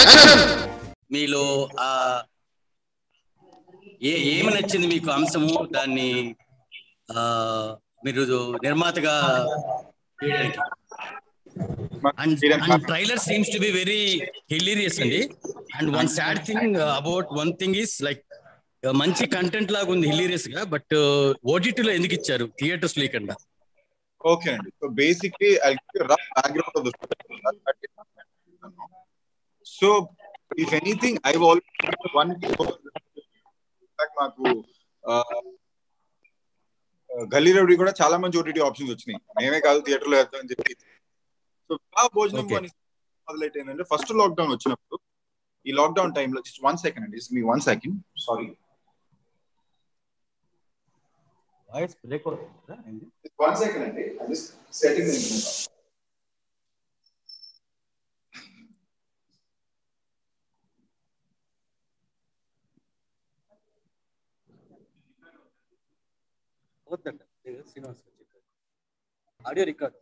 మీలో ఆ ఏ ఏమి నచ్చింది మీకు అంశము దాన్ని ఆ మీరు నిర్మాతగా చేయడానికి and trailer seems to be very hilarious అండి and one sad thing about one thing is like మంచి కంటెంట్ లాగా ఉంది హిలీరియస్ గా బట్ ఓటీటీలో ఎందుకు ఇచ్చారు థియేటర్స్ లేకుండా ఓకే అండి so basically I rough background of the so if anything I already one మాకు గల్లీ రౌడీ కూడా చాలా మంచి ఓటీటీ ఆప్షన్స్ వచ్చినాయి మేమే కాదు థియేటర్ లో వేద్దాం అని చెప్పి సో ఆ భోజనం Okay. అని మొదలెట్ ఏంటంటే ఫస్ట్ లాక్డౌన్ వచ్చినప్పుడు ఈ లాక్డౌన్ టైంలో జస్ట్ వన్ సెకండ్ అండి మీ one second sorry voice break one second అండి సెటింగ్ ఆడియో రికార్డ్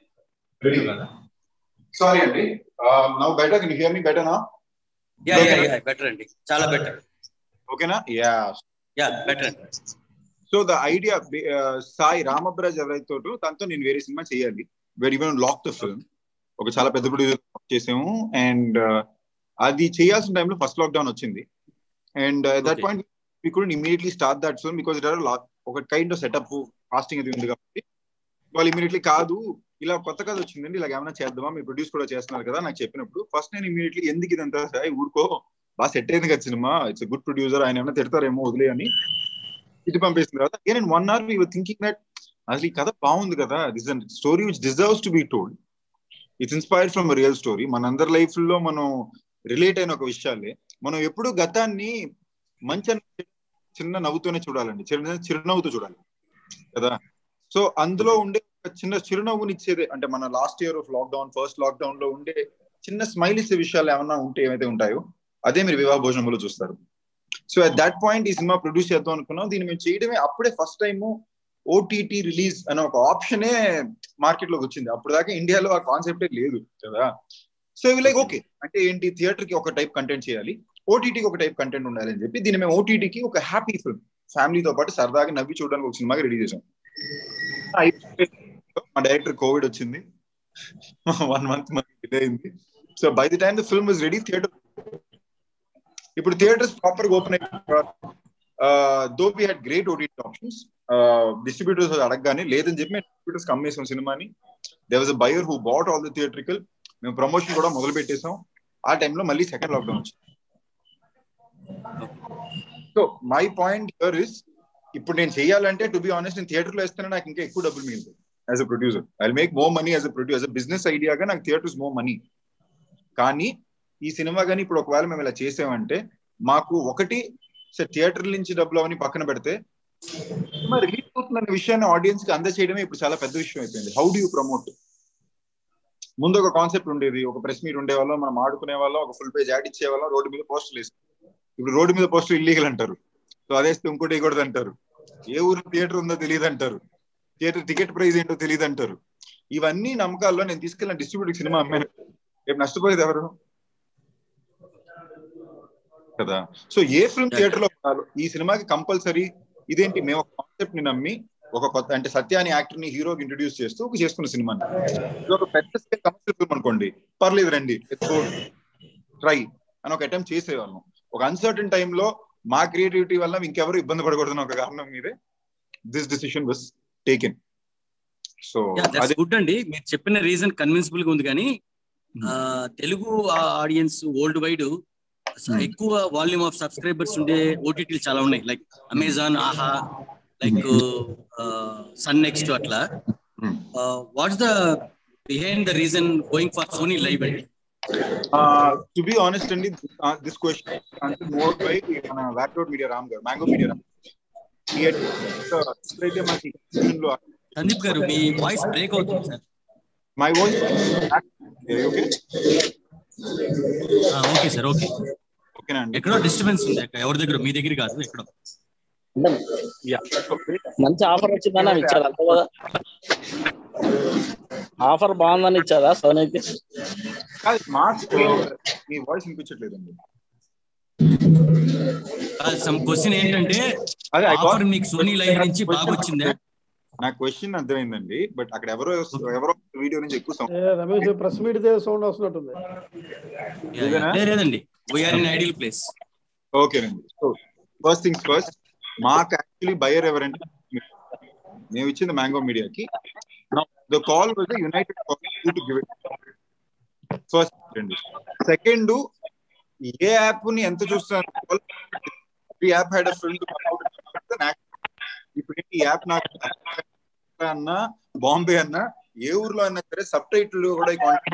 సారీ అండి now better can hear me better నా యా యా యా బెటర్ అండి చాలా బెటర్ ఓకేనా యా యా బెటర్ అండి so the idea Sai Ramabraj ఎవరైతే తోటో తనతో నేను వేరే సినిమా చేయాలి very even lock the film ఒక చాలా పెద్ద ప్రొడ్యూసర్ చేసాము అండ్ అది చేయాల్సిన టైంలో ఫస్ట్ లాక్డౌన్ వచ్చింది and that Okay. Point we could immediately start that film because it ఒక కైండ్ ఆఫ్ సెటప్ కాస్టింగ్ అది ఉంది కాబట్టి వాళ్ళు ఇమీడియట్లీ కాదు ఇలా కొత్త కథ వచ్చిందండి ఇలా ఏమైనా చేద్దామా మీరు ప్రొడ్యూస్ కూడా చేస్తున్నారు కదా నాకు చెప్పినప్పుడు ఫస్ట్ నేను ఇమీడియట్లీ ఎందుకు ఇదంతా సాయి ఊరుకో బాగా సెట్ అయింది కదా సినిమా ఇట్స్ గుడ్ ప్రొడ్యూసర్ ఆయన ఏమైనా తిడతారేమో వదిలే అని ఇటు పంపేసిన తర్వాత నేను one hour we thinking that అసలు ఈ కథ బాగుంది కదా this an story which deserves to be told it's inspired from real story మనందరి లైఫ్ లో మనం రిలేట్ అయిన ఒక విషయాలే మనం ఎప్పుడు గతాన్ని మంచి అన్న చిన్న నవ్వుతోనే చూడాలండి చిన్న చిరునవ్వుతో చూడాలి కదా సో అందులో ఉండే ఒక చిన్న చిరునవ్వునిచ్చేదే అంటే మన last year of lockdown first lockdown లో ఉండే చిన్న స్మైల్ ఇచ్చే విషయాలు ఏమన్నా ఉంటే ఏమైతే ఉంటాయో అదే మీరు వివాహ భోజనంలో చూస్తారు సో అట్ దట్ పాయింట్ ఈ సినిమా ప్రొడ్యూస్ చేద్దాం అనుకున్నాం దీన్ని మేము చేయడమే అప్పుడే ఫస్ట్ టైం ఓటీటీ రిలీజ్ అనే ఒక ఆప్షనే మార్కెట్ లోకి వచ్చింది అప్పుడు దాకా ఇండియాలో ఆ కాన్సెప్టే లేదు కదా సో ఇవి లైక్ ఓకే అంటే ఏంటి థియేటర్ కి ఒక టైప్ కంటెంట్ చేయాలి ఓటీటీకి ఒక టైప్ కంటెంట్ ఉండాలి అని చెప్పి దీన్ని మేము ఓటీటీకి ఒక హ్యాపీ ఫిల్మ్ ఫ్యామిలీతో పాటు సరదాగా నవ్వి చూడడానికి ఒక సినిమాకి రెడీ చేసాం మా డైరెక్టర్ కోవిడ్ వచ్చింది వన్ మంత్ మనకి అయింది so by the time the film is ready theatre ఇప్పుడు థియేటర్స్ ప్రాపర్ ఓపెన్ అయిన though we had great OTT options distributors అడగగానే లేదని చెప్పి మేము డిస్ట్రిబ్యూటర్స్ కమ్మేసాం సినిమాని there was a buyer who bought all the theatrical మేము ప్రమోషన్ కూడా మొదలు పెట్టేసాం ఆ టైంలో మళ్ళీ సెకండ్ లాక్డౌన్ వచ్చింది so my point here is ఇప్పుడు నేను చేయాలంటే టు బి ఆనెస్ట్ నేను థియేటర్ లో వేస్తేనే నాకు ఇంకా ఎక్కువ డబ్బులు మిగులుతాయి as a producer I make more money as a producer business ఐడియాగా నాకు థియేటర్స్ మోర్ మనీ కానీ ఈ సినిమా కానీ ఇప్పుడు ఒకవేళ మేము ఇలా చేసామంటే మాకు ఒకటి థియేటర్ నుంచి డబ్బులు అవన్నీ పక్కన పెడితే సినిమా రిలీజ్ అవుతుందన్న విషయాన్ని ఆడియన్స్ కి అందచేయడమే ఇప్పుడు చాలా పెద్ద విషయం అయిపోయింది హౌ డూ యూ ప్రమోట్ ముందు ఒక కాన్సెప్ట్ ఉండేది ఒక ప్రెస్ మీట్ ఉండేవాళ్ళం మనం ఆడుకునే వాళ్ళం ఒక ఫుల్ పేజ్ యాడ్ ఇచ్చేవాళ్ళం రోడ్డు మీద పోస్టర్లు వేసి ఇప్పుడు రోడ్డు మీద పోస్టర్ ఇల్లీగల్ అంటారు సో అదేస్తే ఇంకోటి వేయకూడదు అంటారు ఏ ఊరు థియేటర్ ఉందో తెలియదు అంటారు థియేటర్ టికెట్ ప్రైస్ ఏంటో తెలియదు అంటారు ఇవన్నీ నమ్మకాల్లో నేను తీసుకెళ్ళిన డిస్ట్రిబ్యూటర్ సినిమా అమ్మాను రేపు నష్టపోయేది ఎవరు కదా సో ఏ ఫిల్మ్ థియేటర్ లో ఉండాలో ఈ సినిమాకి కంపల్సరీ ఇదేంటి మేము ఒక కాన్సెప్ట్ ని నమ్మి ఒక కొత్త అంటే సత్యాని యాక్టర్ ని హీరోకి ఇంట్రడ్యూస్ చేస్తూ ఒక చేసుకున్న సినిమా ఇది ఒక పెద్ద స్కేల్ కమర్షియల్ ఫిల్మ్ అనుకోండి పర్లేదు రండి ట్రై అని ఒక అటెంప్ట్ చేసేవాళ్ళం ఒక అన్సర్టన్ టైంలో మా క్రియేటివిటీ వల్ల ఇంకెవరు ఇబ్బంది పడకూడదు ఒక కారణం మీదే this decision was taken so that's good అండి మీరు చెప్పిన రీజన్ కన్విన్సిబుల్ గా ఉంది కానీ ఆ, తెలుగు ఆడియన్స్ వరల్డ్ వైడ్ ఎక్కువ వాల్యూమ్ ఆఫ్ సబ్స్క్రైబర్స్ ఉండే ఓటీటీలు చాలా ఉన్నాయి like Amazon Aha like Sun next అట్లా what's the behind the reason going for Sony Liv అండి టు బి ఆనెస్ట్ అండి దిస్ క్వశ్చన్ అంటే మోర్ బై మన వ్యాక్రోడ్ మీడియా రామ్ గారు మ్యాంగో మీడియా రామ్ అయితే మనకి లో సందీప్ గారు మీ వాయిస్ బ్రేక్ అవుతుంది sir my voice okay okay sir okay ఓకేనా అండి ఎక్కడో డిస్టర్బెన్స్ ఉంది అక్కడ ఎవరి దగ్గర మీ దగ్గర కాదు ఎక్కడో మంచి ఆఫర్ వచ్చిందని అవి ఇచ్చారు అంతే కదా ఆఫర్ బాగుందని ఇచ్చారా సోనీకి కాదు మార్క్స్ మీ వాయిస్ వినిపించట్లేదండి సమ్ క్వశ్చన్ ఏంటంటే అదే I got- ఆఫర్ మీకు సోనీ లైవ్ నుంచి బాగా వచ్చిందా నా క్వశ్చన్ అర్థమైందండి బట్ అక్కడ ఎవరో ఎవరో వీడియో నుంచి ఎక్కువ sound- ఏ, రమేష్ ప్రెస్ మీట్ సౌండ్ వస్తున్నట్టుంది ఇదేనా? లే- లేదండి వీఆర్ ఇన్ ఐడియల్ ప్లేస్ ఓకేనండి సో ఫస్ట్ థింగ్స్ ఫస్ట్ మాకు యాక్చువల్లీ బయర్ ఎవరంటే మేము ఇచ్చింది మ్యాంగో మీడియాకి the call was united to give it first అండి సెకండ్ ఏ యాప్ ని ఎంత చూస్తున్నారు ఈ యాప్ హ్యాడ్ ఫిల్డ్ ఇప్పుడు ఈ యాప్ నాకు అన్న బాంబే అన్న ఏ ఊర్లో అయినా సరే సబ్ టైటిల్ కూడా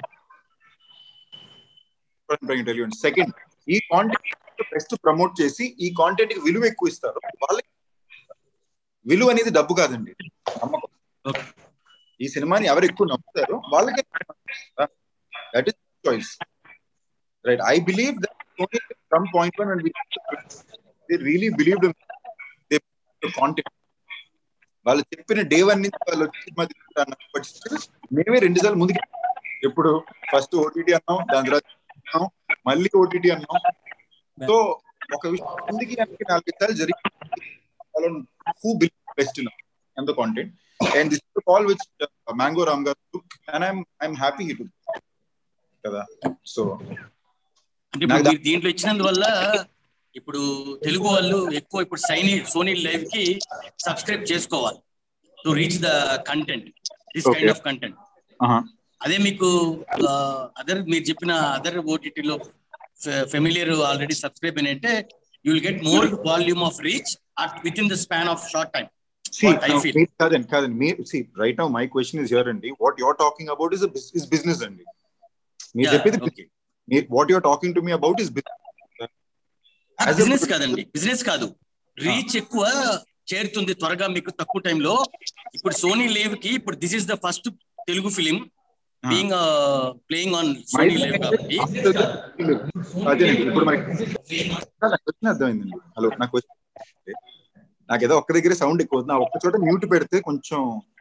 తెలియండి సెకండ్ ఈ కాంటెంట్ బెస్ట్ ప్రమోట్ చేసి ఈ కాంటెంట్ కి విలువ ఎక్కువ ఇస్తారు వాళ్ళకి విలువ అనేది డబ్బు కాదండి నమ్మకం Okay. ఈ సినిమాని ఎవరు ఎక్కువ నమ్ముతారో వాళ్ళకే that is choice right I believe that from point one and they really believe content వాళ్ళు చెప్పిన డే వన్ నుంచి వాళ్ళు వచ్చి సినిమా తీసుకుంటారు బట్ స్టిల్ మేమే రెండు సార్లు ముందుకు ఎప్పుడు ఫస్ట్ ఓటీటీ అన్నాం దాని తర్వాత అన్నాం మళ్ళీ ఓటీటీ అన్నాం సో ఒక విషయం ముందుకి వెనక్కి నాలుగు సార్లు జరిగింది who believe best and the content and this call which mango Ram garu took and I'm I'm happy he to కదా సో అంటే ఇప్పుడు మీరు దీంట్లో ఇచ్చినందువల్ల ఇప్పుడు తెలుగు వాళ్ళు ఎక్కువ ఇప్పుడు సైని సోనీ లైవ్ కి సబ్స్క్రైబ్ చేసుకోవాలి to reach the content this Okay. Kind of content అదే మీకు అదర్ మీరు చెప్పిన అదర్ ఓటీటీలో ఫెమిలియర్ ఆల్రెడీ సబ్స్క్రైబ్ అని అంటే you will get more volume of reach at within the span of short time See, What I now, feel. me- కాదండి కాదండి మీ see right now my question is here అండి what you're talking about is a bus- is business అండి మీరు చెప్పేది okay మీరు- what you're talking to me about is business As a business producer- కాదండి business కాదు reach ఎక్కువ చేరుతుంది త్వరగా మీకు తక్కువ టైంలో ఇప్పుడు సోనీ లేవ్ కి ఇప్పుడు this is the first Telugu film being playing on Sony Liv కాబట్టి అదేనండి ఇప్పుడు మనకి నా క్వశ్చన్ అర్థమైందండి హలో నా క్వశ్చన్ నాకేదో ఒక్క దగ్గర సౌండ్ ఎక్కువ అవుతుంది. ఆ ఒక్క చోట మ్యూట్ పెడితే కొంచెం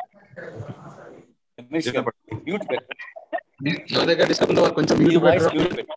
నా దగ్గర డిస్టర్బ్ ఉంది కొంచెం మ్యూట్ పెట్టరా?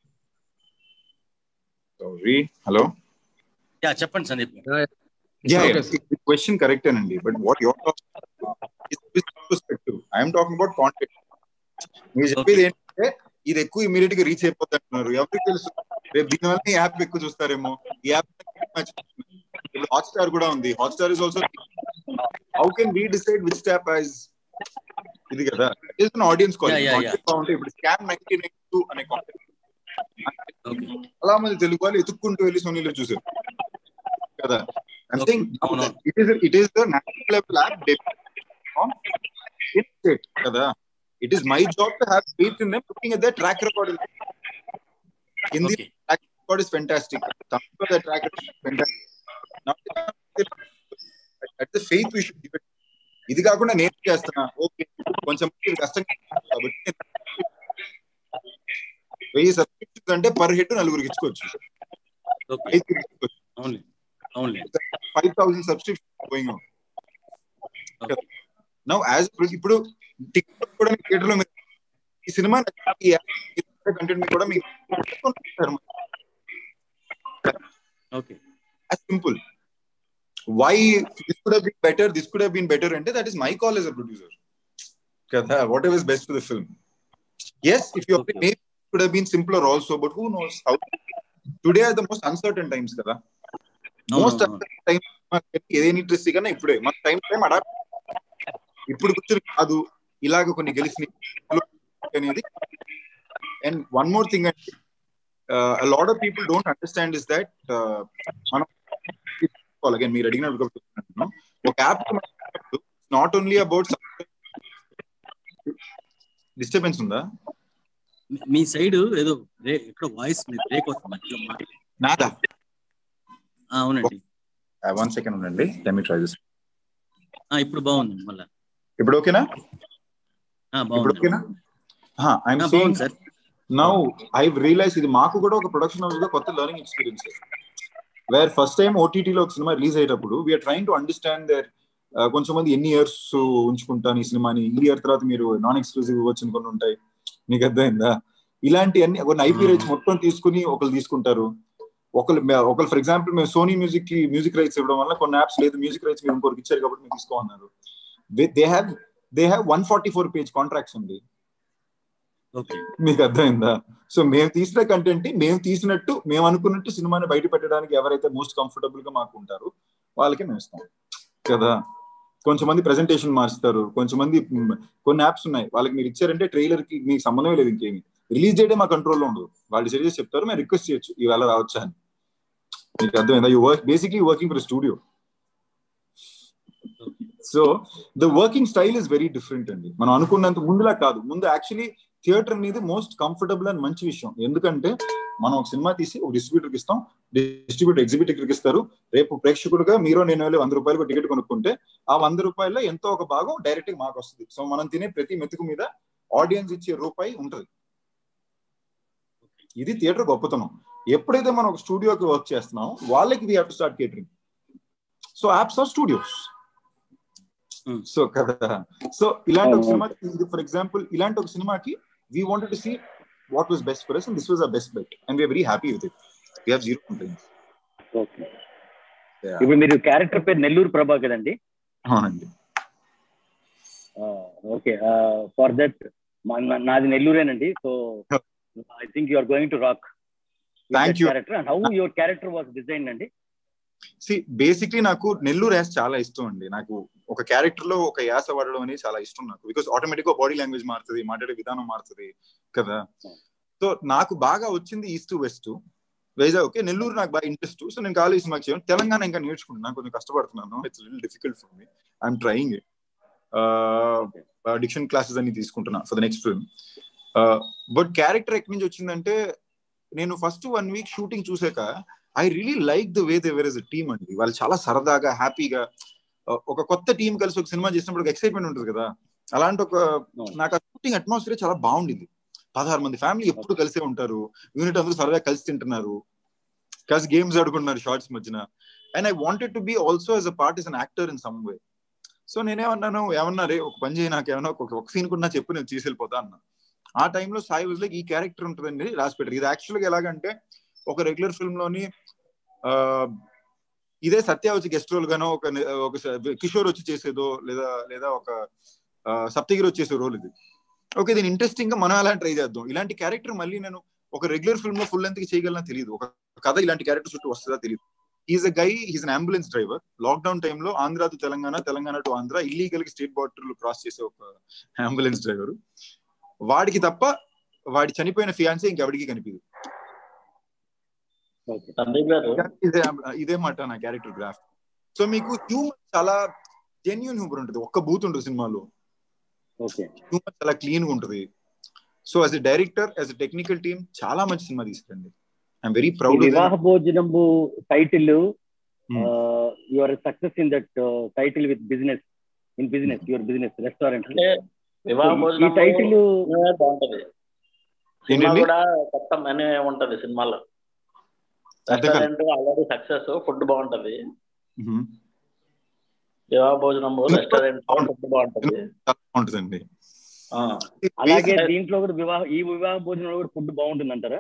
సారీ హలో యా చెప్పండి సందీప్ యా Okay, క్వశ్చన్ కరెక్టేనండి but what your perspective I'm talking about content మీరు చెప్పేది ఏంటంటే ఇది ఎక్కువ ఇమీడియట్ గా రీచ్ అయిపోతుంది అంటున్నారు ఎవరికి తెలుసు రేపు దీనివల్ల ఈ యాప్ ఎక్కువ చూస్తారేమో ఈ యాప్ ఇప్పుడు హాట్ స్టార్ కూడా ఉంది Hotstar is also how can we decide which app as ఇది కదా is an audience call Yeah, yeah, yeah. బాగుంటే ఇప్పుడు స్కామ్ నైన్టీన్ టూ అనే కాంటెంట్ ఓకే చాలా మంది తెలుగు వాళ్ళు ఎత్తుక్కుంటూ వెళ్ళి సోనీలో చూసారు కదా ఐ Okay. థింక్ అవును. It is it is the national level app state కదా it is my job to have faith in them looking at the track record Hindi okay track record is fantastic Tamil the track fantastic at the faith we should give it ఇది కాకుండా నేను చేస్తున్నా okay కొంచెం ఇది కష్టం కాబట్టి వెయ్యి సబ్స్క్రిప్షన్స్ అంటే పర్ హెడ్ నలుగురికి ఇచ్చుకోవచ్చు ఓకే ఐదుగురికి ఇచ్చుకోవచ్చు అవును అవును five thousand subscription going on Okay. Now as ఇప్పుడు టిక్టాక్ కూడా థియేటర్ లో మీరు ఈ సినిమా కంటెంట్ కూడా మీకు okay simple why this could been better this could been better అంటే that is my call as a producer కదా whatever is best for the film as if you Okay. Maybe could been simpler also but who knows how today are the most uncertain times కదా most అవును, time ఏదేని interest కన్నా ఇప్పుడే మన time time adapt ఇప్పుడు కూర్చొని కాదు ఇలాగ కొన్ని గెలిచినాయి అనేది అండ్ వన్ మోర్ థింగ్ అంటే lot of people don't understand is that మనం అగైన్ మీరు అడిగినప్పుడు చెప్తున్నాను. ఒక app not only about disturbance ఉందా మీ- మీ సైడ్ ఏదో బ్రే- ఇక్కడ వాయిస్ బ్రేక్ అవుతుంది మధ్యలో మాట. నాదా ఆ, అవునండి వన్ సెకండ్ ఉండండి లెట్ మీ ట్రై దిస్ ఆ, ఇప్పుడు బాగుంది మళ్ళా ఇప్పుడు ఓకేనా ఆ, ఇప్పుడు బాగుంది ఓకేనా ఆ, ఐఎమ్ బాగుంది saying sir now I realize ఇది మాకు కూడా ఒక ప్రొడక్షన్ హౌస్ లో కొత్త learning experience where first time ఓటీటీలో ఒక సినిమా రిలీజ్ అయ్యేటప్పుడు we're trying to understand their కొంచెం మంది ఎన్ని ఇయర్స్ ఉంచుకుంటాను ఈ సినిమాని ఈ ఇయర్ తర్వాత మీరు నాన్ ఎక్స్క్లూజివ్ ఇవ్వచ్చు కొన్ని ఉంటాయి మీకు అర్థమైందా ఇలాంటి అన్ని కొన్ని ఐపీ రైట్స్ మొత్తం తీసుకుని ఒకరు తీసుకుంటారు ఒకరు ఒకరు ఫర్ ఎగ్జాంపుల్ మేము సోనీ మ్యూజిక్ కి మ్యూజిక్ రైట్స్ ఇవ్వడం వల్ల కొన్ని యాప్స్ లేదు మ్యూజిక్ రైట్స్ మీరు ఇంకొకరికి ఇచ్చారు కాబట్టి మీరు తీసుకోమన్నారు they have they have one forty four page contracts ఉంది ఓకే మీకు అర్థమైందా సో మేము తీసిన కంటెంట్ మేము తీసినట్టు మేము అనుకున్నట్టు సినిమాని బయట పెట్టడానికి ఎవరైతే మోస్ట్ కంఫర్టబుల్ గా మాకు ఉంటారు వాళ్ళకి మేము ఇస్తాం కదా కొంచెం మంది ప్రెజెంటేషన్ మార్చుతారు కొంచెం మంది మ్, కొన్ని యాప్స్ ఉన్నాయి వాళ్ళకి మీరు ఇచ్చారంటే ట్రైలర్ కి మీకు సంబంధమే లేదు ఇంకేమి రిలీజ్ డేటే మా కంట్రోల్లో ఉండదు వాళ్ళు సరిగ్గా చెప్తారు మేము రిక్వెస్ట్ చేయొచ్చు ఈవేళ రావచ్చా అని మీకు అర్థమైందా you work basically working for studio so the working style is very different అండి మనం అనుకున్నంత ముందులా కాదు ముందు యాక్చువల్లీ థియేటర్ అనేది మోస్ట్ కంఫర్టబుల్ అండ్ మంచి విషయం ఎందుకంటే మనం ఒక సినిమా తీసి ఒక డిస్ట్రిబ్యూటర్కి ఇస్తాం డిస్ట్రిబ్యూటర్ ఎగ్జిబిటర్కి ఇస్తారు రేపు ప్రేక్షకుడుగా మీరు నేను వెళ్ళి వంద రూపాయలకు టికెట్ కొనుక్కుంటే ఆ వంద రూపాయల్లో ఎంతో ఒక భాగం డైరెక్ట్ గా మాకు వస్తుంది సో మనం తినే ప్రతి మెతుకు మీద ఆడియన్స్ ఇచ్చే రూపాయి ఉంటది ఇది థియేటర్ గొప్పతనం ఎప్పుడైతే మనం ఒక స్టూడియోకి వర్క్ చేస్తున్నాం వాళ్ళకి we have to start catering so apps are studios Hmm. So కదా సో ఇలాంటి ఒక సినిమా ఫర్ ఎగ్జాంపుల్ ఇలాంటి ఒక సినిమాకి we wanted to see what was best for us and this was a best bet and we're very happy with it we have zero complaints okay ఇప్పుడు మీరు character పేరు నెల్లూరు ప్రభా కదండి అవునండి ఓకే ఫర్ దట్ నాది నెల్లూరేనండి so I think you are going to rock Thank you. Character and how your character was design అండి సి బేసిక్లీ నాకు నెల్లూరు యాస్ చాలా ఇష్టం అండి నాకు ఒక క్యారెక్టర్ లో ఒక యాస వాడడం అనేది చాలా ఇష్టం నాకు బికాస్ ఆటోమేటిక్ గా బాడీ లాంగ్వేజ్ మారుతుంది మాట్లాడే విధానం మారుతుంది కదా సో నాకు బాగా వచ్చింది east west Vizag okay Nellore నాకు బాగా ఇంట్రెస్ట్ సో నేను కాలేజ్ మాకు చేయను తెలంగాణ ఇంకా నేర్చుకుంటున్నాను కొంచెం కష్టపడుతున్నాను it's lil difficult for me I'm trying diction classes అన్ని తీసుకుంటున్నా for the next film but character ఎక్కడి నుంచి వచ్చిందంటే నేను ఫస్ట్ వన్ వీక్ షూటింగ్ చూసాక I really like the way they were is team అండి వాళ్ళు చాలా సరదాగా హ్యాపీగా ఒక కొత్త టీం కలిసి ఒక సినిమా చేసినప్పుడు ఎక్సైట్మెంట్ ఉంటుంది కదా అలాంటి ఒక నాకు ఆ షూటింగ్ అట్మాస్ఫియర్ చాలా బాగుండింది పదహారు మంది ఫ్యామిలీ ఎప్పుడు కలిసే ఉంటారు యూనిట్ అందరూ సరదాగా కలిసి తింటున్నారు కలిసి గేమ్స్ ఆడుకుంటున్నారు షార్ట్స్ మధ్యన and I wanted to be also as a part is an actor in some way so నేనేమన్నాను ఏమన్నా రే ఒక పని చేయి నాకు ఏమన్నా ఒక ఒక సీన్ కూడా చెప్పు నేను తీసుకెళ్ళిపోతా అన్నా ఆ టైంలో సాయి వాజ్ లైక్ ఈ క్యారెక్టర్ ఉంటుందండి రాసి పెట్టారు ఇది యాక్చువల్గా ఎలాగంటే ఒక రెగ్యులర్ ఫిల్మ్ లోని ఆ ఇదే సత్య వచ్చి గెస్ట్ రోల్ గానో ఒక ఒక కిషోర్ వచ్చి చేసేదో లేదా లేదా ఒక సప్తగిరి వచ్చేసే రోల్ ఇది ఓకే దీని ఇంట్రెస్టింగ్ గా మనం ఎలా ట్రై చేద్దాం ఇలాంటి క్యారెక్టర్ మళ్ళీ నేను ఒక రెగ్యులర్ ఫిల్మ్ లో ఫుల్ లెంత్ కి చేయగలనా తెలియదు ఒక కథ ఇలాంటి క్యారెక్టర్ చుట్టూ వస్తుందా తెలియదు is a guy he's an ambulance driver lockdown టైంలో Andhra to Telangana Telangana to Andhra illegal state border cross చేసే ఒక అంబులెన్స్ డ్రైవర్ వాడికి తప్ప వాడి చనిపోయిన ఫియాన్సీ ఇంకెవడికి కనిపించదు ఇదే ఇదే మాట నా క్యారెక్టర్ గ్రాఫ్ సో మీకు హ్యూమర్ చాలా జెన్యున్ హ్యూమర్ ఉంటుంది ఒక్క బూత్ ఉంటుంది సినిమాలో హ్యూమర్ చాలా క్లీన్ గా ఉంటుంది so as a director as a technical team చాలా మంచి సినిమా తీసుకురండి I'm very proud Vivaha Bhojanamu title your success in that title with business in business your business restaurant Vivaha ఈ టైటిల్ బాగుంటది సినిమా కూడా కొత్త మెనూ ఉంటది సినిమాలో రెస్టారెంట్ ఆల్రెడీ సక్సెస్ ఫుడ్ బాగుంటది వివాహ భోజనం రెస్టారెంట్ ఫుడ్ బాగుంటది బాగుంటుందండి అలాగే దీంట్లో కూడా వివాహ ఈ వివాహ భోజనంలో కూడా ఫుడ్ బాగుంటుంది అంటారా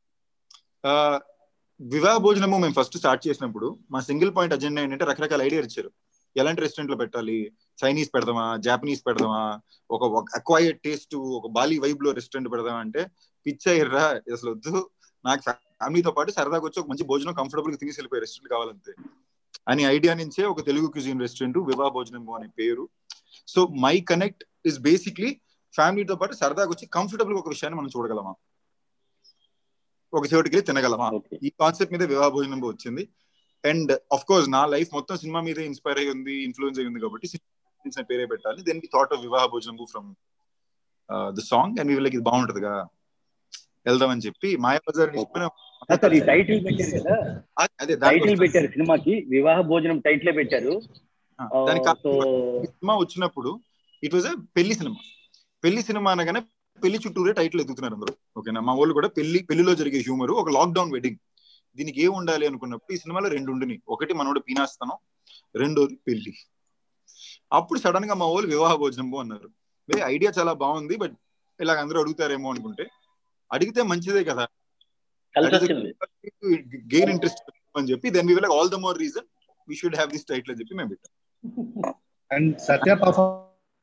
వివాహ భోజనము మేము ఫస్ట్ స్టార్ట్ చేసినప్పుడు మా సింగిల్ పాయింట్ అజెండా ఏంటంటే రకరకాల ఐడియా ఇచ్చారు ఎలాంటి రెస్టారెంట్ లో పెట్టాలి చైనీస్ పెడదామా జాపనీస్ పెడదామా ఒక అక్వైర్డ్ టేస్ట్ ఒక బాలీ వైబ్ లో రెస్టారెంట్ పెడదామా అంటే పిచ్చయ్యర్రా అసలు వద్దు నాకు ఫ్యామిలీతో పాటు సరదాగా వచ్చి ఒక మంచి భోజనం కంఫర్టబుల్ గా తినేసి వెళ్ళిపోయే రెస్టారెంట్ కావాలంతే అని ఐడియా నుంచే ఒక తెలుగు క్యూజిన్ రెస్టారెంట్ వివాహ భోజనం అనే పేరు so my connect is basically ఫ్యామిలీతో పాటు సరదాగా వచ్చి కంఫర్టబుల్ ఒక విషయాన్ని మనం చూడగలమా ఒక చోటుకి వెళ్ళి తినగలమా ఈ కాన్సెప్ట్ మీద వివాహ భోజనం వచ్చింది అండ్ అఫ్ కోర్స్ నా లైఫ్ మొత్తం సినిమా మీద ఇన్స్పైర్ అయ్యి ఉంది ఇన్ఫ్లుయెన్స్ అయ్యి ఉంది కాబట్టి పేరే పెట్టాలి దెన్ వి థాట్ ఆఫ్ వివాహ భోజనం ఫ్రమ్ ద సాంగ్ అండ్ వీళ్ళకి ఇది బాగుంటదిగా వెళ్దామని చెప్పి మాయా బజార్ టైటిల్ పెట్టారు కదా అదే టైటిల్ పెట్టారు సినిమాకి వివాహ భోజనం టైటిల్ పెట్టారు దానికి సినిమా వచ్చినప్పుడు ఇట్ వాజ్ పెళ్లి సినిమా పెళ్లి సినిమా అనగానే పెళ్లి చుట్టూరే టైటిల్ ఎదుగుతున్నారు అందరూ ఓకేనా మా వాళ్ళు కూడా పెళ్లి పెళ్లిలో జరిగే హ్యూమర్ ఒక లాక్డౌన్ వెడ్డింగ్ దీనికి ఏ ఉండాలి అనుకున్నప్పుడు ఈ సినిమాలో రెండు ఉండిని ఒకటి మనోడు పీనాస్తానం రెండోది పెళ్లి అప్పుడు సడన్ గా మా వాళ్ళు వివాహ భోజనం అన్నారు ఐడియా చాలా బాగుంది బట్ ఇలాగ అందరూ అడుగుతారేమో అనుకుంటే అడిగితే మంచిదే కదా కలిసి వచ్చింది గెయిన్ ఇంట్రెస్ట్ అని చెప్పి then we will all the more reason we should have this title అని చెప్పి మేము పెట్టాం అండ్ సత్య పర్ఫార్మ్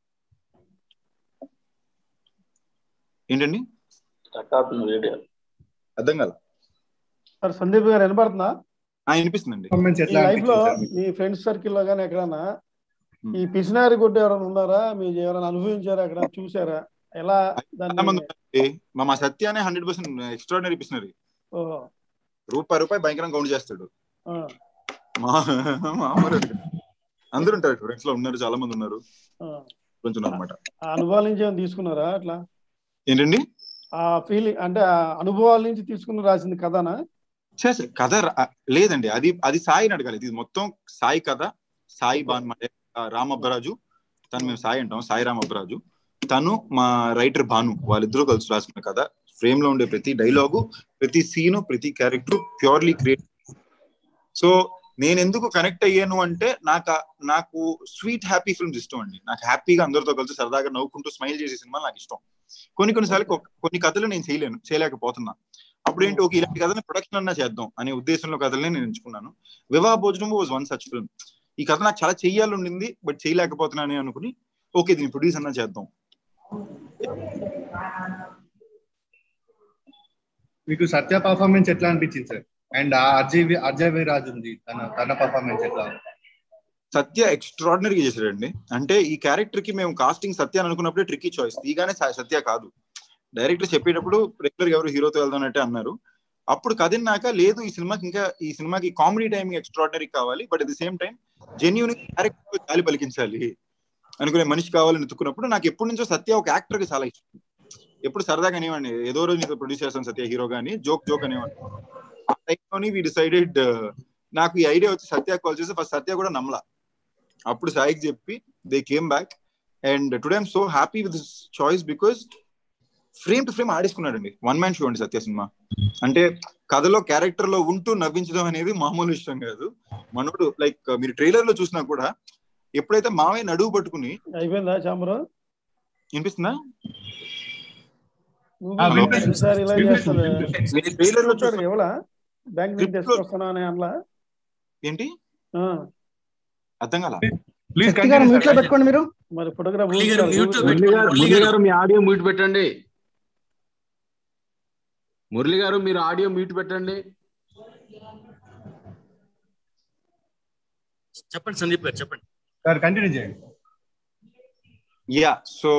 ఏంటండి స్టక్ అవుతుంది వీడియో అర్థం కాల సార్ సందీప్ గారు వినపడుతుందా ఆ, వినిపిస్తుందండి ఈ ఎట్లా లైఫ్ లో అనిపించింది సార్ మీకు? మీ ఫ్రెండ్స్ సర్కిల్ లో కానీ ఎక్కడన్నా Hmm. ఈ పిసినారి గుడ్డ ఎవరైనా ఉన్నారా మీరు ఎవరైనా అనుభవించారా అక్కడ చూసారా ఎలా చాలా మంది దాన్ని ఉన్నారండి. మా మా సత్య అనే హండ్రెడ్ పర్సెంట్ ఎక్స్ట్రాడినరీ పిసినరీ ఓహో, రూపాయి రూపాయి భయంకరంగా కౌంట్ చేస్తాడు ఆ, మా మామూలు అందరూ ఉంటారు ఫ్రెండ్స్ లో ఉన్నారు చాలా మంది ఉన్నారు ఆ. కొంచెం అనమాట ఆ అనుభవాల నుంచి ఏమైనా తీసుకున్నారా అట్లా ఏంటండి ఆ ఫీలింగ్ అంటే ఆ అనుభవాల నుంచి తీసుకుని రాసింది కథనా చేసే కథ రా- లేదండి అది అది సాయిని అడగాలి ఇది మొత్తం సాయి కథ సాయి బాన్ రామబ్బరాజు తను మేము సాయి అంటాం సాయి రామబ్బరాజు తను మా రైటర్ భాను వాళ్ళిద్దరూ కలిసి రాసుకున్న కథ ఫ్రేమ్ లో ఉండే ప్రతి డైలాగు ప్రతి సీను ప్రతి క్యారెక్టర్ ప్యూర్లీ క్రియేట్ సో నేను ఎందుకు కనెక్ట్ అయ్యాను అంటే నాకు నాకు స్వీట్ హ్యాపీ ఫిల్మ్స్ ఇష్టం అండి నాకు హ్యాపీగా అందరితో కలిసి సరదాగా నవ్వుకుంటూ స్మైల్ చేసే సినిమా నాకు ఇష్టం కొన్ని కొన్నిసార్లు కొ- కొన్ని కథలు నేను చేయలేను చేయలేకపోతున్నా అప్పుడు ఏంటి ఒక ఇలాంటి కథని ప్రొడక్షన్ అన్నా చేద్దాం అనే ఉద్దేశంలో కథలనే నేను ఎంచుకున్నాను వివాహ భోజనం వాజ్ వన్ సచ్ ఫిల్మ్ ఈ కథ నాకు చాలా చెయ్యాలి ఉండింది బట్ చేయలేకపోతున్నాను అనుకుని ఓకే దీన్ని ప్రొడ్యూస్ అన్నా చేద్దాం మీకు సత్య పర్ఫార్మెన్స్ ఎట్లా అనిపించింది సార్ అండ్ ఆ అజయ్ అజయ్ విరాజ్ ఉంది తన తన పర్ఫార్మెన్స్ ఎట్లా సత్య ఎక్స్ట్రాడినరీగా చేశాడండి అంటే ఈ క్యారెక్టర్ కి మేము కాస్టింగ్ సత్య అని అనుకున్నప్పుడే ట్రిక్కీ చాయిస్ తీగానే స- సత్య కాదు డైరెక్టర్ చెప్పేటప్పుడు రెగ్యులర్ ఎవరు హీరోతో వెళ్దానంటే అన్నారు అప్పుడు కదిన్నాక లేదు ఈ సినిమాకి ఇంకా ఈ సినిమాకి కామెడీ టైమింగ్ ఎక్స్ట్రాడినరీ కావాలి but at the same time genuine character గాలి పలికించాలి అనుకునే మనిషి కావాలని ఎత్తుకున్నప్పుడు నాకు ఎప్పటి నుంచో సత్య ఒక యాక్టర్ కి చాలా ఇష్టం ఎప్పుడు సరదాగా అనేవాడిని ఏదో రోజు నీతో ప్రొడ్యూస్ చేస్తాను సత్య హీరో గానీ జోక్ జోక్ అనేవాడిని ఆ టైంలోని వి డిసైడెడ్ నాకు ఈ ఐడియా వచ్చి సత్య కాల్ చేసి ఫస్ట్ సత్య కూడా నమ్మలా అప్పుడు సాయికి చెప్పి they came back and today I'm so happy with this choice because frame to frame ఆడేసుకున్నాడండి వన్ మ్యాన్ షో అండి సత్య సినిమా అంటే కథలో క్యారెక్టర్ లో ఉంటూ నవ్వించడం అనేది మామూలు విషయం కాదు మనోడు లైక్ మీరు ట్రైలర్ లో చూసినా కూడా ఎప్పుడైతే మావయ్య నడువు పట్టుకుని అయిపోయిందా చామరు వినిపిస్తుందా నువ్వు ఆ, వినిపిస్తుంది. సార్ ఇలా చేస్తాడు మీరు ట్రైలర్ లో చూసాడు చూసిన ఎవడా బ్యాంక్ నుంచి Script లో- తీసుకొస్తానా అని అనలా ఏంటి ఆ, అర్థం కాల ప్లీజ్ శక్తి గారు మ్యూట్ లో పెట్టుకోండి మీరు మరి ఫోటోగ్రాఫ్ మురళి గారు mute లో మురళి గారు మురళి మురళి గారు. గారు మీ ఆడియో మ్యూట్ పెట్టండి మురళి గారు మీరు ఆడియో మ్యూట్ పెట్టండి చెప్పండి సందీప్ గారు చెప్పండి సార్ కంటిన్యూ చేయండి యా సో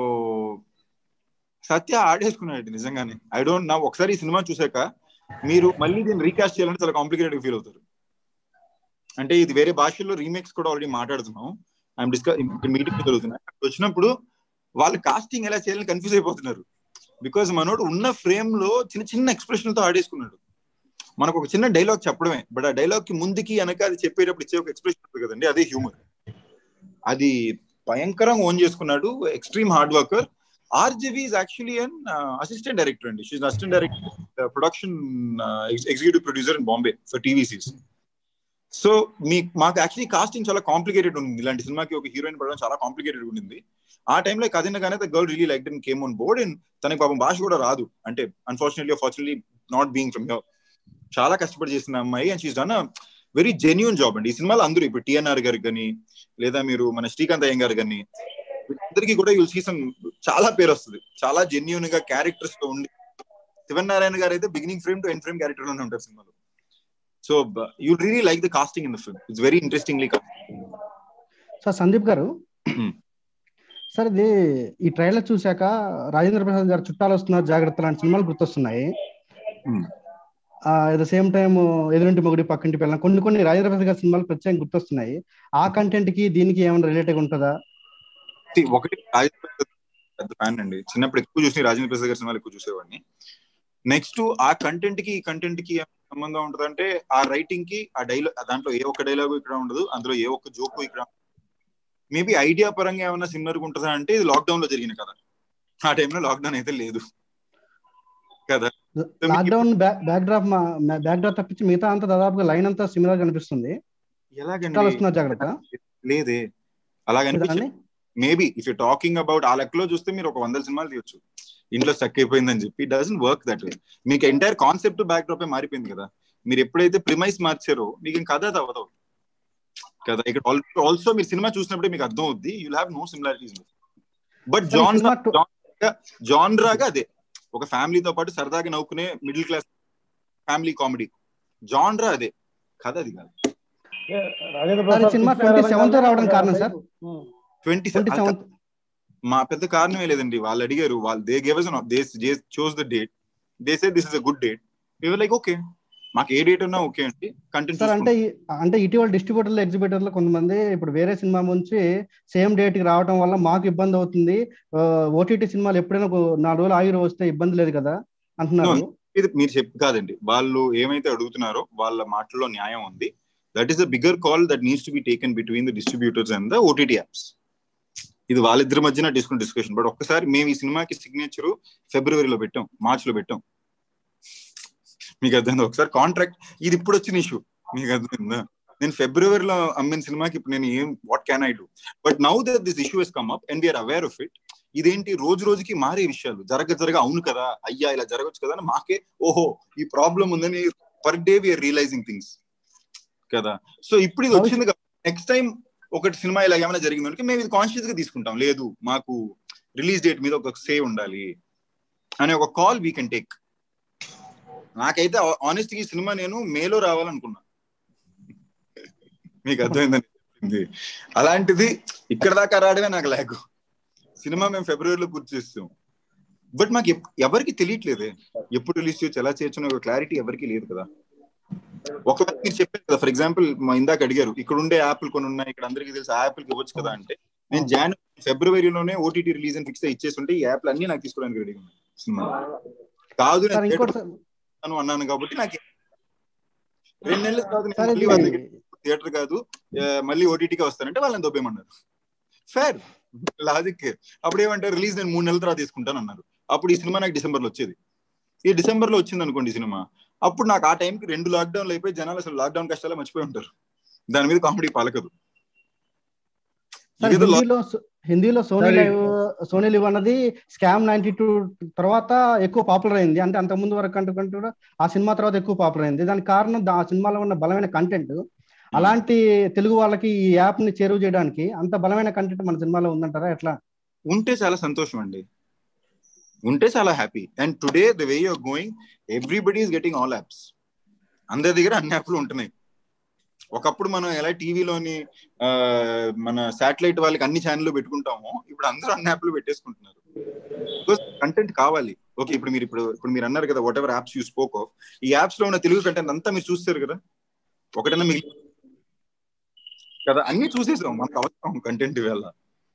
సత్య ఆడేసుకున్నాడు నిజంగానే ఐ డోంట్ నా ఒకసారి ఈ సినిమా చూసాక మీరు మళ్ళీ దీన్ని రీకాస్ట్ చేయాలంటే చాలా కాంప్లికేటెడ్ ఫీల్ అవుతారు అంటే ఇది వేరే భాషల్లో రీమేక్స్ కూడా ఆల్రెడీ మాట్లాడుతున్నాం ఐఎమ్ డిస్కస్ మీటింగ్ జరుగుతున్నాయి అక్కడ వచ్చినప్పుడు వాళ్ళు కాస్టింగ్ ఎలా చేయాలని కన్ఫ్యూజ్ అయిపోతున్నారు బికాజ్ మనోడు ఉన్న ఫ్రేమ్ లో చిన్న చిన్న ఎక్స్ప్రెషన్ తో ఆడేసుకున్నాడు మనకు ఒక చిన్న డైలాగ్ చెప్పడమే బట్ ఆ డైలాగ్ కి ముందుకి వెనక అది చెప్పేటప్పుడు ఇచ్చే ఒక ఎక్స్ప్రెషన్ ఉంటుంది కదండి అదే హ్యూమర్ అది భయంకరంగా ఓన్ చేసుకున్నాడు extreme hard worker RGV is actually an assistant director అండి she's assistant director production executive producer in Bombay for TVCs so మీ మాకు యాక్చువల్లీ కాస్టింగ్ చాలా కాంప్లికేటెడ్ ఉంది ఇలాంటి సినిమాకి ఒక హీరోయిన్ పడడం చాలా కాంప్లికేటెడ్ ఉండింది ఆ టైంలో కదినగానే the girl really like and came on board and తనకి పాపం భాష కూడా రాదు అంటే unfortunately fortunately not being from here చాలా కష్టపడి చేసిన అమ్మాయి and she's done very genuine job అండి ఈ సినిమాలో అందరూ ఇప్పుడు టిఎన్ఆర్ గారికి కానీ లేదా మీరు మన శ్రీకాంత్ అయ్యం గారు కానీ అందరికీ కూడా యూల్ సీసన్ చాలా పేరు వస్తుంది చాలా జెన్యున్ గా క్యారెక్టర్స్ తో ఉండి శివన్ నారాయణ గారు అయితే beginning frame to end frame character లోనే ఉంటారు సినిమాలో so you really like the casting in the film it's very interestingly sir Sandeep garu Hmm. Sir ఇది ఈ ట్రైలర్ చూశాక రాజేంద్ర ప్రసాద్ గారు చుట్టాలు వస్తున్నారు జాగ్రత్త లాంటి సినిమాలు గుర్తొస్తున్నాయి Hmm. At the same time ఎదురింటి మొగుడి పక్కింటి పిల్లలు కొన్ని కొన్ని రాజేంద్ర ప్రసాద్ గారి సినిమాలు ప్రత్యేకంగా గుర్తొస్తున్నాయి ఆ కంటెంట్ కి దీనికి ఏమైనా రిలేటెడ్ ఉంటుందా ఒకటి రాజేంద్ర ప్రసాద్ పెద్ద ఫ్యాన్ అండి చిన్నప్పుడు ఎక్కువ చూసి రాజేంద్ర ప్రసాద్ గారి సినిమాలు ఎక్కువ చూసేవాడిని నెక్స్ట్ ఆ కంటెంట్ కి ఈ కంటెంట్ కి ఏం సంబంధం ఉంటుందంటే ఆ రైటింగ్ కి ఆ డైలాగ్ దాంట్లో ఏ ఒక్క డైలాగు ఇక్కడ ఉండదు అందులో ఏ ఒక్క జోకు ఇక్కడ మేబీ ఐడియా పరంగా ఏమైనా సిమిలర్ ఉంటుందా అంటే ఇది లాక్డౌన్ లో జరిగిన కదా ఆ టైంలో లాక్డౌన్ అయితే లేదు కదా lockdown backdrop backdrop తప్పించి మిగతా అంతా దాదాపుగా లైన్ అంతా సిమిలర్ కనిపిస్తుంది చుట్టాలు ఎలాగండి వస్తున్నారు జాగ్రత్త లేదే అలాగ లేదా అనిపించింది అండి? Maybe if you talking about ఆ లెక్కలో చూస్తే మీరు ఒక వందల సినిమాలు తీయొచ్చు ఇంట్లో స్టక్ అయిపోయిందని చెప్పి డజన్ వర్క్ దట్ వే మీకు ఎంటైర్ కాన్సెప్ట్ బ్యాక్ డ్రాప్ మారిపోయింది కదా మీరు ఎప్పుడైతే ప్రిమైస్ మార్చారో మీకు ఇంకా కథ అది అవ్వదు కదా ఇక్కడ ఆల్సో మీరు సినిమా చూసినప్పుడే మీకు అర్థం అవుద్ది you have no similarities but genre జాన్రాగా అదే ఒక ఫ్యామిలీతో పాటు సరదాగా నవ్వుకునే middle class family comedy genre అదే కథ అది కాదు సినిమా ట్వంటీ సెవెంత్ రావడం కారణం సార్ ట్వంటీ సెవెంత్ మా పెద్ద కారణమే లేదండి వాళ్ళు అడిగారు వాళ్ళు they gave they chose the date they say this is a good date we like okay మాకు ఏ డేట్ ఉన్నా ఓకే అండి కంటెంట్ సార్ అంటే అంటే ఇటీవల డిస్ట్రిబ్యూటర్లు ఎగ్జిబిటర్లు కొంతమంది ఇప్పుడు వేరే సినిమా నుంచి సేమ్ డేట్ కి రావడం వల్ల మాకు ఇబ్బంది అవుతుంది ఓటీటీ సినిమాలు ఎప్పుడైనా నాలుగు రోజులు ఆగిరు వస్తే ఇబ్బంది లేదు కదా అంటున్నారు ఇది మీరు చెప్పు కాదండి వాళ్ళు ఏమైతే అడుగుతున్నారో వాళ్ళ మాటల్లో న్యాయం ఉంది that is the bigger call that needs to be taken between the distributors and the OTT apps ఇది వాళ్ళిద్దరి మధ్యన డిస్కషన్ డిస్కషన్ బట్ ఒక్కసారి మేము ఈ సినిమాకి సిగ్నేచర్ ఫిబ్రవరిలో పెట్టాం మార్చ్ లో పెట్టాం మీకు అర్థమైంది ఒకసారి కాంట్రాక్ట్ ఇది ఇప్పుడు వచ్చిన ఇష్యూ మీకు అర్థమైందా నేను ఫిబ్రవరిలో అమ్మిన సినిమాకి ఇప్పుడు నేను ఏం what can I do but now that this issue is come up and we're aware of it ఇదేంటి రోజు రోజుకి మారే విషయాలు జరగ జరగ అవును కదా అయ్యా ఇలా జరగచ్చు కదా అని మాకే ఓహో ఈ ప్రాబ్లం ఉందని per day we're realizing things కదా సో ఇప్పుడు ఇది వచ్చింది కదా నెక్స్ట్ టైం ఒకటి సినిమా ఇలా ఏమైనా జరిగిందంటే మేము ఇది కాన్షియస్ గా తీసుకుంటాం లేదు మాకు రిలీజ్ డేట్ మీద ఒక సే ఉండాలి అనే ఒక కాల్ వీ కెన్ టేక్ నాకైతే ఆనెస్ట్ ఈ సినిమా నేను మేలో రావాలనుకున్నా మీకు అర్థమైందని అలాంటిది ఇక్కడ దాకా రావడమే నాకు లేకు సినిమా మేము ఫిబ్రవరిలో పూర్తి చేస్తాం బట్ మాకు ఎవరికి తెలియట్లేదే ఎప్పుడు రిలీజ్ చేయొచ్చు ఎలా చేయొచ్చు అనే ఒక క్లారిటీ ఎవరికి లేదు కదా ఒకవేళ మీరు చెప్పారు కదా ఫర్ ఎగ్జాంపుల్ మా ఇందాక అడిగారు ఇక్కడ ఉండే యాప్లు కొన్ని ఉన్నాయి ఇక్కడ అందరికి తెలిసి ఆ యాప్లకి ఇవ్వచ్చు కదా అంటే నేను జాన్ ఫిబ్రవరిలోనే ఓటీటీ రిలీజ్ అని ఫిక్స్ ఇచ్చేసి ఉంటే ఈ యాప్లు అన్ని నాకు తీసుకోవడానికి రెడీగా ఉన్నాయి సినిమా కాదు నేను అన్నాను కాబట్టి నాకు రెండు నెలలు కాదు మళ్ళీ వాళ్ళ దగ్గర థియేటర్ కాదు మళ్ళీ ఓటీటీకి వస్తానంటే వాళ్ళని దొబ్బేయమన్నారు ఫేర్ లాజిక్ అప్పుడు ఏమంటారు రిలీజ్ నేను మూడు నెలల తర్వాత తీసుకుంటాను అన్నారు అప్పుడు ఈ సినిమా నాకు డిసెంబర్ లో వచ్చేది ఈ డిసెంబర్ లో వచ్చింది అనుకోండి సినిమా అప్పుడు నాకు ఆ టైంకి రెండు లాక్డౌన్లు అయిపోయి జనాలు అసలు లాక్డౌన్ కష్టాలు మర్చిపోయి ఉంటారు దాని మీద కామెడీ పలకదు హిందీలో హిందీలో సోనీ లైవ్ సోనీ లివ్ అన్నది స్కామ్ నైన్టీ టూ తర్వాత ఎక్కువ పాపులర్ అయింది అంటే అంత ముందు వరకు అంటూ కూడా ఆ సినిమా తర్వాత ఎక్కువ పాపులర్ అయింది దానికి కారణం ఆ సినిమాలో ఉన్న బలమైన కంటెంట్ అలాంటి తెలుగు వాళ్ళకి ఈ యాప్ ని చేరువ చేయడానికి అంత బలమైన కంటెంట్ మన సినిమాలో ఉందంటారా ఎట్లా ఉంటే చాలా సంతోషం అండి ఉంటే చాలా happy and today the way you're going everybody is getting all apps అందరి దగ్గర అన్ని యాప్లు ఉంటున్నాయి ఒకప్పుడు మనం ఎలా టీవీలోని మన శాటిలైట్ వాళ్ళకి అన్ని ఛానల్ పెట్టుకుంటామో ఇప్పుడు అందరూ అన్ని యాప్లు పెట్టేసుకుంటున్నారు కంటెంట్ కావాలి ఓకే ఇప్పుడు మీరు ఇప్పుడు ఇప్పుడు మీరు అన్నారు కదా whatever apps you spoke of ఈ యాప్స్ లో ఉన్న తెలుగు కంటెంట్ అంతా మీరు చూస్తారు కదా ఒకటన్నా మిగిలి కదా అన్ని చూసేసాం మనకు అవసరం కంటెంట్ ఇవాళ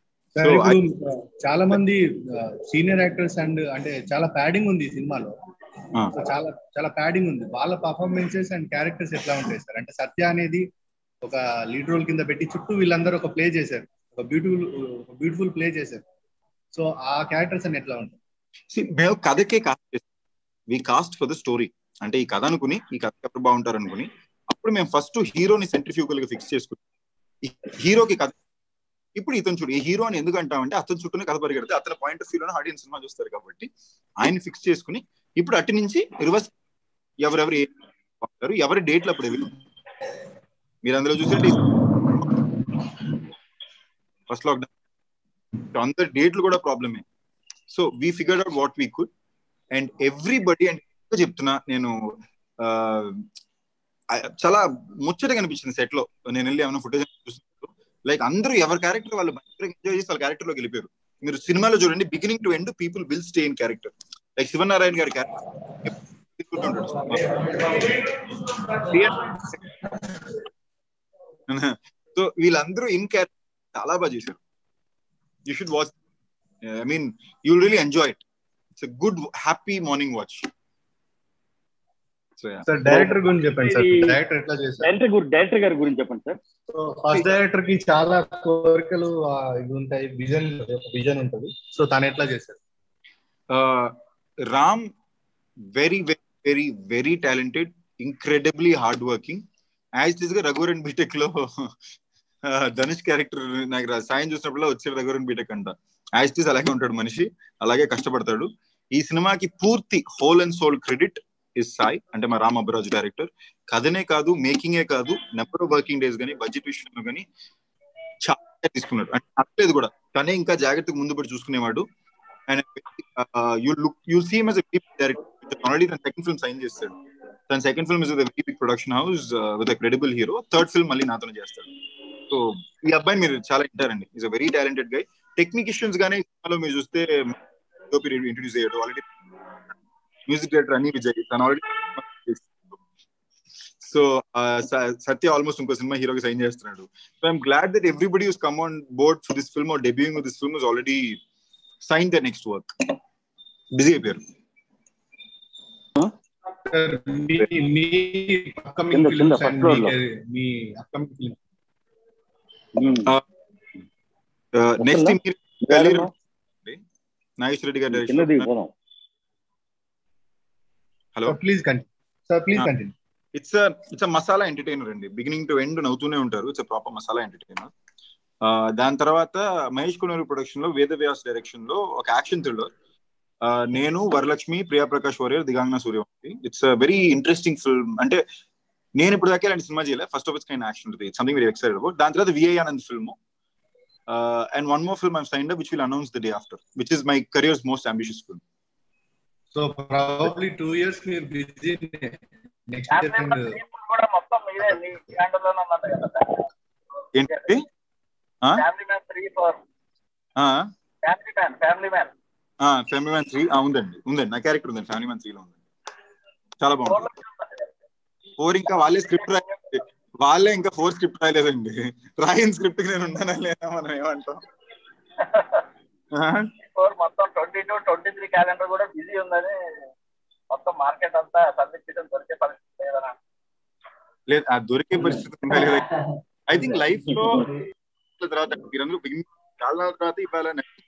చాలా మంది సీనియర్ యాక్టర్స్ అండ్ అంటే చాలా ప్యాడింగ్ ఉంది ఈ సినిమాలో చాలా చాలా ప్యాడింగ్ ఉంది వాళ్ళ పర్ఫార్మెన్సెస్ అండ్ క్యారెక్టర్స్ ఎట్లా ఉంటాయి సార్ అంటే సత్య అనేది ఒక లీడ్ రోల్ కింద పెట్టి చుట్టూ వీళ్ళందరూ ఒక ప్లే చేశారు ఒక బ్యూటిఫుల్ బ్యూటిఫుల్ ప్లే చేశారు సో ఆ క్యారెక్టర్స్ అని ఎట్లా ఉంటాయి మేము కథకే cast we cast for the story అంటే ఈ కథ అనుకుని ఈ కథ ఎవరు బాగుంటారు అనుకుని అప్పుడు మేము ఫస్ట్ హీరోని సెంట్రిఫ్యూగల్ గా ఫిక్స్ చేసుకున్నాం ఈ హీరోకి కథ ఇప్పుడు ఇతను చూడు ఈ హీరో అని ఎందుకు అంటామంటే అతను చుట్టూనే కథ పరిగెడితే అతని పాయింట్ ఆఫ్ వ్యూలోనే ఆడియన్స్ సినిమా చూస్తారు కాబట్టి ఆయన ఫిక్స్ చేసుకుని ఇప్పుడు అటు నుంచి రివర్స్ ఎవరెవరు ఏ ఎవరి డేట్లు అప్పుడు మీరు అందులో చూసే ఫస్ట్ లాక్డౌన్ అందరి డేట్లు కూడా ప్రాబ్లమే so we figured out what we could and everybody and చెప్తున్నా నేను చాలా ముచ్చటగా అనిపించింది సెట్ లో నేను వెళ్ళి ఏమైనా ఫుటేజ్ చూసినప్పుడు లైక్ అందరూ ఎవరి క్యారెక్టర్ వాళ్ళు ఎంజాయ్ చేసి వాళ్ళ క్యారెక్టర్ లోకి వెళ్ళిపోయారు మీరు సినిమాలో చూడండి beginning to end people will stay in character like Sivanarayana గారి సో వీళ్ళందరూ ఇన్ క్యారెక్టర్ చాలా బాగా చేశారు you should watch I mean you really enjoy it it's good happy morning watch sir director గురించి చెప్పండి సార్ డైరెక్టర్ ఎట్లా చేశారు డైరెక్టర్ డైరెక్టర్ గారి గురించి చెప్పండి సార్ ఫస్ట్ డైరెక్టర్ కి చాలా కోరికలు ఇది ఉంటాయి విజన్ విజన్ ఉంటుంది సో తను ఎట్లా చేశారు Ram very very very very talented incredibly hard working as is గా రఘువరన్ బీటెక్ లో ధనుష్ క్యారెక్టర్ నాకు రా- సాయం చూసినప్పుడు వచ్చే దగ్గర బీటెక్ అంట యాస్టీస్ అలాగే ఉంటాడు మనిషి అలాగే కష్టపడతాడు ఈ సినిమాకి పూర్తి whole and soul credit is Sai అంటే మా రామ్ అబ్బరాజు డైరెక్టర్ కథనే కాదు మేకింగే కాదు నెంబర్ ఆఫ్ వర్కింగ్ డేస్ కానీ బడ్జెట్ విషయంలో కానీ చాలా తీసుకున్నాడు అంటే అట్లేదు కూడా తనే ఇంకా జాగ్రత్తగా ముందు పడి చూసుకునేవాడు and you look you seem as director already తన సెకండ్ ఫిల్మ్ సైన్ చేస్తాడు తన second film is very big production house with credible hero third film మళ్ళీ నాతోనే చేస్తాడు సో ఈ అబ్బాయిని మీరు చాలా ఇంటారండి is a very talented guy technicians గానే ఈ సినిమాలో మీరు చూస్తే ఇంట్రడ్యూస్ అయ్యాడు ఆల్రెడీ మ్యూజిక్ డైరెక్టర్ అని విజయ్ తను ఆల్రెడీ సో సత్య ఆల్మోస్ట్ ఇంకో సినిమా హీరోకి సైన్ చేస్తున్నాడు so I'm glad that everybody use come on board for this film are debuting this film is already sign the next work busy అయిపోయారు sir, మీ- మీ upcoming కింద- కింద ఫిల్మ్స్ first అండ్ floor లో. మీ upcoming film next జాగ్రత్త. నాగేశ్వర రెడ్డి గారి కింద direction దిగిపోదాం hello please continue sir please Ah. Continue it's it's masala entertainer అండి బిగినింగ్ టు ఎండ్ నవ్వుతూనే ఉంటారు ఇట్స్ ప్రాపర్ మసాలా ఎంటర్టైనర్ దాని తర్వాత మహేష్ కునూరు ప్రొడక్షన్ లో వేదవ్యాస్ డైరెక్షన్ లో ఒక యాక్షన్ థ్రిల్లర్ నేను Varalakshmi Priya Prakash Varrier Digangana Suryavanshi it's very interesting film అంటే నేను ఇప్పుడు దాకా ఇలాంటి సినిమా చేయలే first of it's kind action something very excited about దాని తర్వాత VI Anand film and one more film I'm sign which will announce the day after which is my career's most ambitious film so probably two years మీరు busy next year and కూడా మొత్తం మీరే మీ handle లోనే ఉన్నది కదా ఏంటి ఆ? ఫ్యామిలీ మ్యాన్ త్రీ ఫోర్ ఆ? Family man family man family man three ఉందండి ఉందండి నా క్యారెక్టర్ ఉందండి ఫ్యామిలీ మ్యాన్ త్రీలో ఉందండి చాలా బాగుంది ఫోర్ ఇంకా వాళ్ళే స్క్రిప్ట్ రాయలేదు వాళ్ళే ఇంకా ఫోర్ స్క్రిప్ట్ రాయలేదండి రాయన్ స్క్రిప్ట్ నేను ఉన్నానా లేదా మనం ఏమంటాం ఆ? ఫోర్ మొత్తం twenty two twenty three calendar కూడా బిజీ ఉందని మొత్తం మార్కెట్ అంతా సబ్మిట్ దొరికే పరిస్థితి లేదనా లేదు ఆ దొరికే పరిస్థితి ఉందా లేదా ఐ థింక్ లైఫ్ లో తర్వాత మీరందరూ begin- చాలా రోజుల తర్వాత ఇవాళ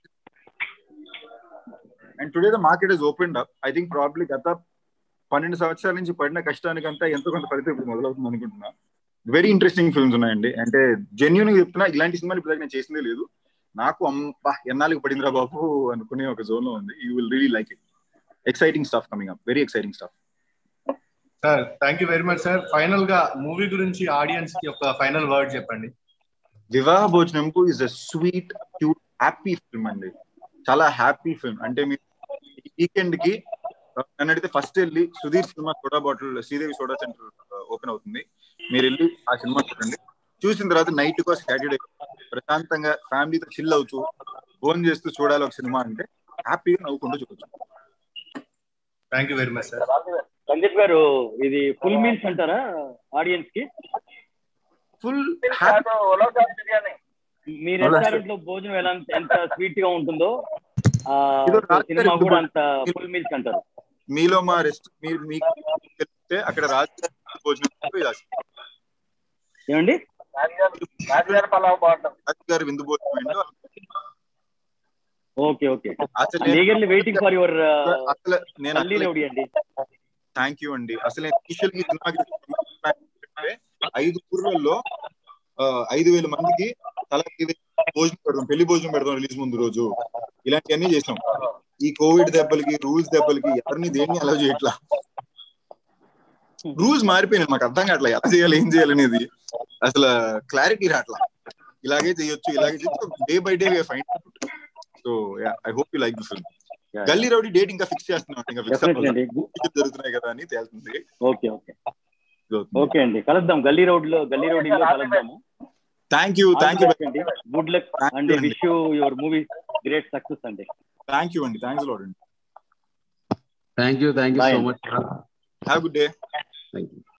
and today the market is open up I think probably గత పన్నెండు సంవత్సరాల నుంచి పడిన కష్టానికంతా ఎంతో కొంత ఫలితం ఇప్పుడు మొదలవుతుంది అనుకుంటున్నా వెరీ ఇంట్రెస్టింగ్ ఫిల్మ్స్ ఉన్నాయండి అంటే జెన్యున్ గా చెప్తున్నా ఇలాంటి సినిమాలు ఇప్పుడు నేను చేసిందే లేదు నాకు అమ్మా ఎన్నాళ్ళకి పడిందిరా బాబు అనుకునే ఒక జోన్ లో ఉంది you will really like it exciting stuff coming up very exciting stuff sir thank you very much sir final గా మూవీ గురించి ఆడియన్స్ కి ఒక ఫైనల్ వర్డ్ చెప్పండి Vivaha Bhojanambu is a sweet cute happy film అండి చాలా హ్యాపీ ఫిల్మ్ అంటే మీరు weekend కి నన్ను అడిగితే ఫస్ట్ వెళ్ళి Sudheer cinema soda bottle Sridevi soda center open అవుతుంది మీరు వెళ్ళి ఆ సినిమా చూడండి చూసిన తర్వాత నైట్ కో సాటర్డే ప్రశాంతంగా ఫ్యామిలీతో చిల్ అవుతూ ఫోన్ చేస్తూ చూడాలి ఒక సినిమా అంటే హ్యాపీగా నవ్వుకుంటూ చూడొచ్చు thank you very much sir Sandeep గారు ఇది ఫుల్ మీల్స్ అంటారా ఆడియన్స్ కి ఫుల్ హ్యాపీ ఉలవ్ చాట్ బిర్యానీ మీ రెస్టారెంట్ లో భోజనం ఎలా ఎంత స్వీట్ గా ఉంటుందో ఆ ఇదో రాత్రి సినిమా కూడా అంత ఇప్పుడు- ఫుల్ మీల్స్ అంటారు మీలో మా రెస్ట్ మీరు మీకు తెలిస్తే అక్కడ రాజు భోజనం ఇది ఆ సినిమా. ఏమండి రాజుగారు రాజుగారు పలావ్ బాగుంటుంది రాజు గారి విందు భోజనం ఏంటో ఓకే ఓకే అసలు లీగల్లీ వెయిటింగ్ ఫర్ యువర్ అసలు నేను తల్లి రౌడీ అండి థ్యాంక్ యూ అండి అసలు ఇనిషియల్ గా ఈ సినిమాకి అంటే ఐదు ఊర్లలో ఆ, ఐదు వేల మందికి తల భోజనం పెడదాం పెళ్లి భోజనం పెడదాం రిలీజ్ ముందు రోజు ఇలాంటివన్నీ చేసాం ఈ కోవిడ్ దెబ్బలకి రూల్స్ దెబ్బలకి ఎవరిని దేన్ని అలౌ చేయట్లా రూల్స్ మారిపోయినాయి మాకు అర్థం కావట్లా ఎలా చేయాలి ఏం చేయాలి అనేది అసలు క్లారిటీ రావట్లా ఇలాగే చేయొచ్చు ఇలాగే చేయొచ్చు day by day fine so I hope you like the film Gully rowdy date ఇంకా ఫిక్స్ చేస్తున్నాం ఇంకా ఫిక్స్ డెఫినెట్లీ అండి జరుగుతున్నాయి కదా అని తేలుతుంది ఓకే ఓకే ఓకే అండి కలుద్దాం గల్లీ రోడ్ లో గల్లీ రోడ్ లో కలుద్దాము థ్యాంక్ యూ థ్యాంక్ యూ అండి good luck Thank and you అండి. Wish you your movie great success అండి థ్యాంక్ యూ అండి థ్యాంక్స్ లాడ్ అండి thank you thank you Bye so అండి. Much have good day thank you